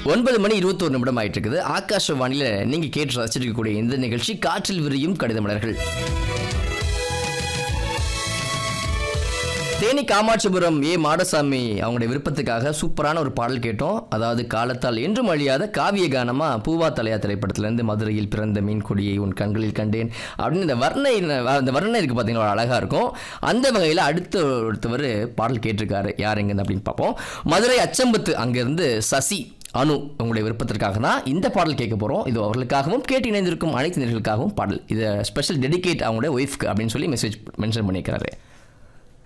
ஒன்பது மணி இருபத்தோரு நிமிடம் ஆயிட்டு இருக்குது ஆகாஷவாணியில நீங்க கேட்டு ரசிச்சிருக்கக்கூடிய இந்த நிகழ்ச்சி காற்றில் விரியும் கடித மலர்கள் தேனி காமாட்சிபுரம் ஏ மாடசாமி அவங்களுடைய விருப்பத்துக்காக சூப்பரான ஒரு பாடல் கேட்டோம் அதாவது காலத்தால் என்றும் அழியாத காவிய கானமா பூவா தலையா திரைப்படத்திலேருந்து மதுரையில் பிறந்த மீன் கொடியை உன் கண்களில் கண்டேன் அப்படின்னு இந்த வர்ணை அந்த வர்ணனை இருக்கு பார்த்தீங்களா ஒரு அழகா இருக்கும் அந்த வகையில் அடுத்த ஒருத்தவர் பாடல் கேட்டிருக்காரு யார் எங்கன்னு அப்படின்னு பார்ப்போம் மதுரை அச்சம்பத்து அங்கிருந்து சசி அனு உங்களுடைய விருப்பத்திற்காக தான் இந்த பாடல் கேட்க போகிறோம் இது அவர்களுக்காகவும் கேட்டு இணைந்திருக்கும் அனைத்து நேர்களுக்காகவும் பாடல் இதை ஸ்பெஷல் டெடிகேட் அவங்களுடைய ஒய்ஃப்க்கு அப்படின்னு சொல்லி மெசேஜ் மென்ஷன் பண்ணியிருக்கிறாரு